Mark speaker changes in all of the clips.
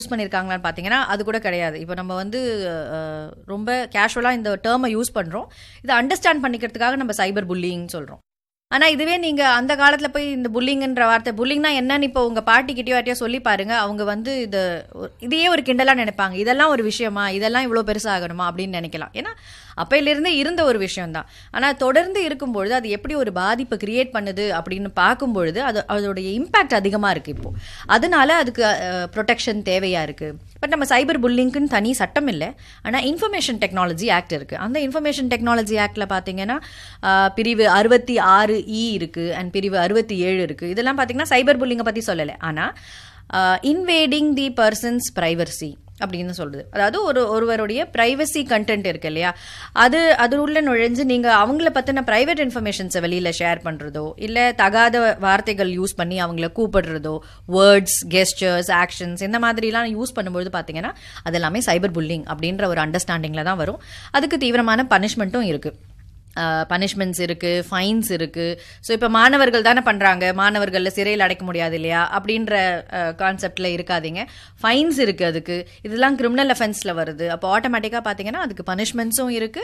Speaker 1: use பண்ணியிருக்காங்களான்னு பார்த்தீங்கன்னா அது கூட கிடையாது இப்போ நம்ம வந்து அஹ், ரொம்ப கேஷுவலாக இந்த டேர்மை யூஸ் பண்ணுறோம் இதை அண்டர்ஸ்டாண்ட் பண்ணிக்கிறதுக்காக நம்ம சைபர் புல்லிங் சொல்கிறோம் ஆனால் இதுவே நீங்கள் அந்த காலத்தில் போய் இந்த புல்லிங்கன்ற வார்த்தை புல்லிங்னா என்னன்னு இப்போ உங்கள் பாட்டிக்கிட்டயோ யார்ட்டையோ சொல்லி பாருங்க அவங்க வந்து இது ஒரு- இதையே ஒரு கிண்டலாக நினைப்பாங்க இதெல்லாம் ஒரு விஷயமா இதெல்லாம் இவ்வளோ பெருசாகணுமா அப்படின்னு நினைக்கலாம் ஏன்னா அப்பையிலிருந்தே இருந்த ஒரு விஷயம்தான் ஆனால் தொடர்ந்து இருக்கும்பொழுது அது எப்படி ஒரு பாதிப்பை கிரியேட் பண்ணுது அப்படின்னு பார்க்கும்பொழுது அது அதோடைய இம்பேக்ட் அதிகமாக இருக்குது இப்போ அதனால அதுக்கு ப்ரொடெக்ஷன் தேவையாக இருக்குது பட் நம்ம சைபர் புல்லிங்க்குன்னு தனி சட்டம் இல்லை ஆனால் இன்ஃபர்மேஷன் டெக்னாலஜி ஆக்ட் இருக்குது அந்த இன்ஃபர்மேஷன் டெக்னாலஜி ஆக்டில் பார்த்தீங்கன்னா அஹ், பிரிவு அறுபத்தி ஆறு இ இருக்குது அண்ட் பிரிவு அறுபத்தி ஏழு இருக்குது இதெல்லாம் பார்த்தீங்கன்னா சைபர் புல்லிங்கை பற்றி சொல்லலை ஆனால் இன்வேடிங் தி பர்சன்ஸ் ப்ரைவர்சி அப்படின்னு சொல்றது அதாவது ஒரு ஒருவருடைய பிரைவசி கண்டென்ட் இருக்கு இல்லையா அது அது உள்ள நுழைஞ்சு நீங்க அவங்கள பத்தின பிரைவேட் இன்ஃபர்மேஷன்ஸை வெளியில ஷேர் பண்றதோ இல்ல தகாத வார்த்தைகள் யூஸ் பண்ணி அவங்கள கூப்பிடுறதோ வேர்ட்ஸ் கெஸ்டர்ஸ் ஆக்ஷன்ஸ் இந்த மாதிரிலாம் யூஸ் பண்ணும்போது பாத்தீங்கன்னா அது எல்லாமே சைபர் புல்லிங் அப்படின்ற ஒரு அண்டர்ஸ்டாண்டிங்ல தான் வரும் அதுக்கு தீவிரமான பனிஷ்மெண்ட்டும் இருக்கு பனிஷ்மெண்ட்ஸ் இருக்கு ஃபைன்ஸ் இருக்கு ஸோ இப்போ மாணவர்கள் தானே பண்றாங்க மாணவர்களில் சிறையில் அடைக்க முடியாது இல்லையா அப்படின்ற கான்செப்ட்ல இருக்காதீங்க ஃபைன்ஸ் இருக்கு அதுக்கு இதெல்லாம் கிரிமினல் அஃபென்ஸ்ல வருது அப்போ ஆட்டோமேட்டிக்காக பார்த்தீங்கன்னா அதுக்கு பனிஷ்மெண்ட்ஸும் இருக்கு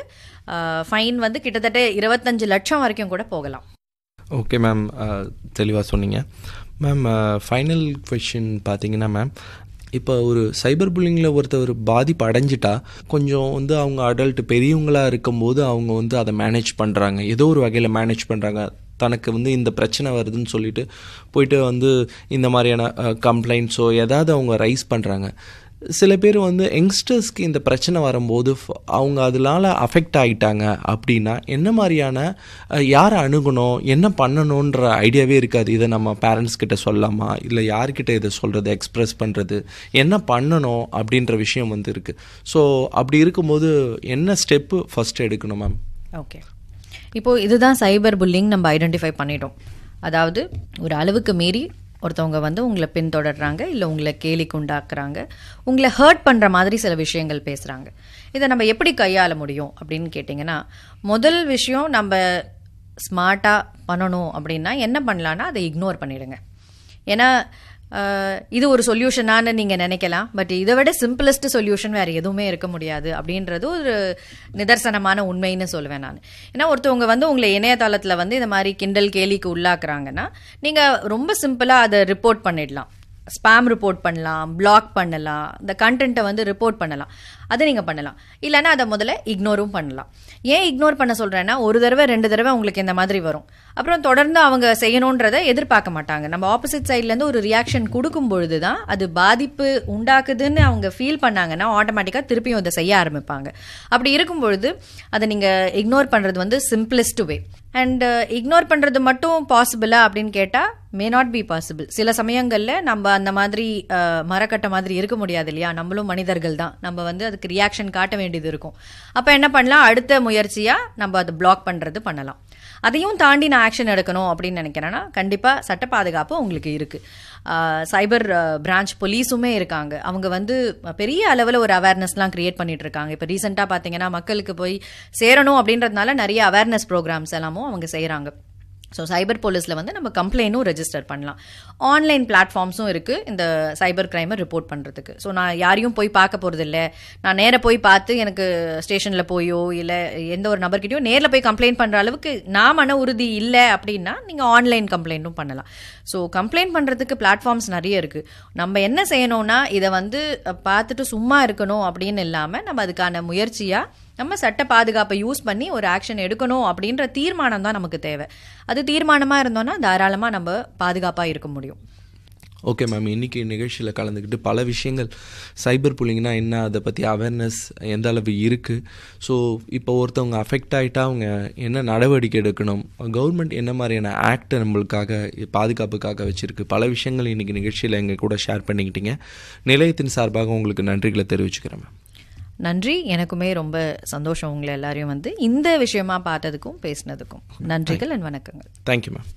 Speaker 1: ஃபைன் வந்து கிட்டத்தட்ட இருபத்தஞ்சு லட்சம் வரைக்கும் கூட போகலாம்
Speaker 2: ஓகே மேம் தெளிவாக சொன்னீங்க மேம் ஃபைனல் கொஷின் பார்த்தீங்கன்னா மேம் இப்போ ஒரு சைபர் புல்லிங்கில் ஒருத்தர் பாதிப்பு அடைஞ்சிட்டா கொஞ்சம் வந்து அவங்க அடல்ட் பெரியவங்களாக இருக்கும்போது அவங்க வந்து அதை மேனேஜ் பண்ணுறாங்க ஏதோ ஒரு வகையில் மேனேஜ் பண்ணுறாங்க தனக்கு வந்து இந்த பிரச்சனை வருதுன்னு சொல்லிட்டு போயிட்டு வந்து இந்த மாதிரியான கம்ப்ளைண்ட்ஸோ ஏதாவது அவங்க ரைஸ் பண்ணுறாங்க சில பேர் வந்து யங்ஸ்டர்ஸ்க்கு இந்த பிரச்சனை வரும்போது ஃப- அவங்க அதனால அஃபெக்ட் ஆகிட்டாங்க அப்படின்னா என்ன மாதிரியான அஹ், யாரை அணுகணும் என்ன பண்ணணுன்ற ஐடியாவே இருக்காது இதை நம்ம பேரண்ட்ஸ் கிட்ட சொல்லலாமா இல்லை யார்கிட்ட இதை சொல்கிறது எக்ஸ்ப்ரெஸ் பண்ணுறது என்ன பண்ணணும் அப்படின்ற விஷயம் வந்து இருக்குது ஸோ அப்படி இருக்கும்போது என்ன ஸ்டெப்பு ஃபஸ்ட் எடுக்கணும் மேம்
Speaker 1: ஓகே இப்போ இதுதான் சைபர் புல்லிங் நம்ம ஐடென்டிஃபை பண்ணிட்டோம் அதாவது ஒரு அளவுக்கு மீறி ஒருத்தவங்க வந்து உங்களை பின்தொடர்றாங்க இல்லை உங்களை கேலிக்கு உண்டாக்குறாங்க உங்களை ஹர்ட் பண்ணுற மாதிரி சில விஷயங்கள் பேசுகிறாங்க இதை நம்ம எப்படி கையாள முடியும் அப்படின்னு கேட்டிங்கன்னா முதல் விஷயம் நம்ம ஸ்மார்ட்டாக பண்ணணும் அப்படின்னா என்ன பண்ணலான்னா அதை இக்னோர் பண்ணிடுங்க ஏன்னா அஹ், இது ஒரு சொல்யூஷனான்னு நீங்கள் நினைக்கலாம் பட் இதை விட சிம்பிளஸ்ட் சொல்யூஷன் வேறு எதுவுமே இருக்க முடியாது அப்படின்றது ஒரு நிதர்சனமான உண்மைன்னு சொல்லுவேன் நான் ஏன்னா ஒருத்தவங்க வந்து உங்களை இணையதளத்தில் வந்து இந்த மாதிரி கிண்டல் கேலிக்கு உள்ளாக்குறாங்கன்னா நீங்கள் ரொம்ப சிம்பிளாக அதை ரிப்போர்ட் பண்ணிடலாம் ஸ்பாம் ரிப்போர்ட் பண்ணலாம் பிளாக் பண்ணலாம் இந்த கண்டென்ட்டை வந்து ரிப்போர்ட் பண்ணலாம் அதை நீங்கள் பண்ணலாம் இல்லைன்னா அதை முதல்ல இக்னோரும் பண்ணலாம் ஏன் இக்னோர் பண்ண சொல்கிறேன்னா ஒரு தடவை ரெண்டு தடவை உங்களுக்கு இந்த மாதிரி வரும் அப்புறம் தொடர்ந்து அவங்க செய்யணுன்றதை எதிர்பார்க்க மாட்டாங்க நம்ம ஆப்போசிட் சைட்லேருந்து ஒரு ரியாக்ஷன் கொடுக்கும் பொழுது தான் அது பாதிப்பு உண்டாக்குதுன்னு அவங்க ஃபீல் பண்ணாங்கன்னா ஆட்டோமேட்டிக்காக திருப்பியும் அதை செய்ய ஆரம்பிப்பாங்க அப்படி இருக்கும் பொழுது அதை நீங்கள் இக்னோர் பண்ணுறது வந்து சிம்பிளஸ்ட் வே அண்ட் இக்னோர் பண்ணுறது மட்டும் பாசிபிளா அப்படின்னு கேட்டால் மே நாட் பி பாசிபிள் சில சமயங்களில் நம்ம அந்த மாதிரி அஹ், மரக்கட்டை மாதிரி இருக்க முடியாது இல்லையா நம்மளும் மனிதர்கள் தான் நம்ம வந்து அதுக்கு ரியாக்ஷன் காட்ட வேண்டியது இருக்கும் அப்போ என்ன பண்ணலாம் அடுத்த முயற்சியாக நம்ம அதை பிளாக் பண்ணுறது பண்ணலாம் அதையும் தாண்டி நான் ஆக்ஷன் எடுக்கணும் அப்படின்னு நினைக்கிறேன்னா கண்டிப்பாக சட்ட பாதுகாப்பு உங்களுக்கு இருக்குது சைபர் பிரான்ச் போலீஸுமே இருக்காங்க அவங்க வந்து பெரிய அளவில் ஒரு அவேர்னஸ்லாம் கிரியேட் பண்ணிட்டு இருக்காங்க இப்போ ரீசெண்டாக பார்த்தீங்கன்னா மக்களுக்கு போய் சேரணும் அப்படின்றதுனால நிறைய அவேர்னஸ் ப்ரோக்ராம்ஸ் எல்லாமும் அவங்க செய்கிறாங்க ஸோ சைபர் போலீஸில் வந்து நம்ம கம்ப்ளைண்ட்டும் ரெஜிஸ்டர் பண்ணலாம் ஆன்லைன் பிளாட்ஃபார்ம்ஸும் இருக்குது இந்த சைபர் கிரைமை ரிப்போர்ட் பண்ணுறதுக்கு ஸோ நான் யாரையும் போய் பார்க்க போகிறது இல்லை நான் நேராக போய் பார்த்து எனக்கு ஸ்டேஷனில் போயோ இல்லை எந்த ஒரு நபர்கிட்டயோ நேரில் போய் கம்ப்ளைண்ட் பண்ணுற அளவுக்கு நான் மன உறுதி இல்லை அப்படின்னா நீங்கள் ஆன்லைன் கம்ப்ளைண்ட்டும் பண்ணலாம் ஸோ கம்ப்ளைண்ட் பண்ணுறதுக்கு பிளாட்ஃபார்ம்ஸ் நிறைய இருக்குது நம்ம என்ன செய்யணும்னா இதை வந்து அஹ், பார்த்துட்டு சும்மா இருக்கணும் அப்படின்னு இல்லாமல் நம்ம அதுக்கான முயற்சியாக நம்ம சட்ட பாதுகாப்பை யூஸ் பண்ணி ஒரு ஆக்ஷன் எடுக்கணும் அப்படின்ற தீர்மானம் தான் நமக்கு தேவை அது தீர்மானமாக இருந்தோம்னா தாராளமாக நம்ம பாதுகாப்பாக இருக்க முடியும்
Speaker 2: ஓகே மேம் இன்றைக்கி நிகழ்ச்சியில் கலந்துக்கிட்டு பல விஷயங்கள் சைபர் புல்லிங்னா என்ன அதை பற்றி அவேர்னஸ் எந்த அளவு இருக்குது ஸோ இப்போ ஒருத்தவங்க அஃபெக்ட் ஆகிட்டா அவங்க என்ன நடவடிக்கை எடுக்கணும் கவர்மெண்ட் என்ன மாதிரியான ஆக்ட் நம்மளுக்காக பாதுகாப்புக்காக வச்சுருக்கு பல விஷயங்கள் இன்றைக்கி நிகழ்ச்சியில் எங்கள் கூட ஷேர் பண்ணிக்கிட்டீங்க நிலையத்தின் சார்பாக உங்களுக்கு நன்றிகளை தெரிவிச்சுக்கிறேன் மேம்
Speaker 1: நன்றி எனக்குமே ரொம்ப சந்தோஷம் உங்களை எல்லாரையும் வந்து இந்த விஷயமா பார்த்ததுக்கும் பேசினதுக்கும் நன்றிகள் அண்ட் வணக்கங்கள்
Speaker 2: தேங்க்யூ மேம்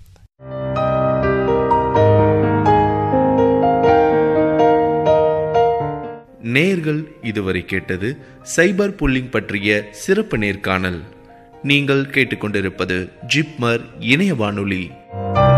Speaker 3: நேர்கள் இதுவரை கேட்டது சைபர் புல்லிங் பற்றிய சிறப்பு நேர்காணல் நீங்கள் கேட்டுக்கொண்டிருப்பது ஜிப்மர் இணைய வானொலி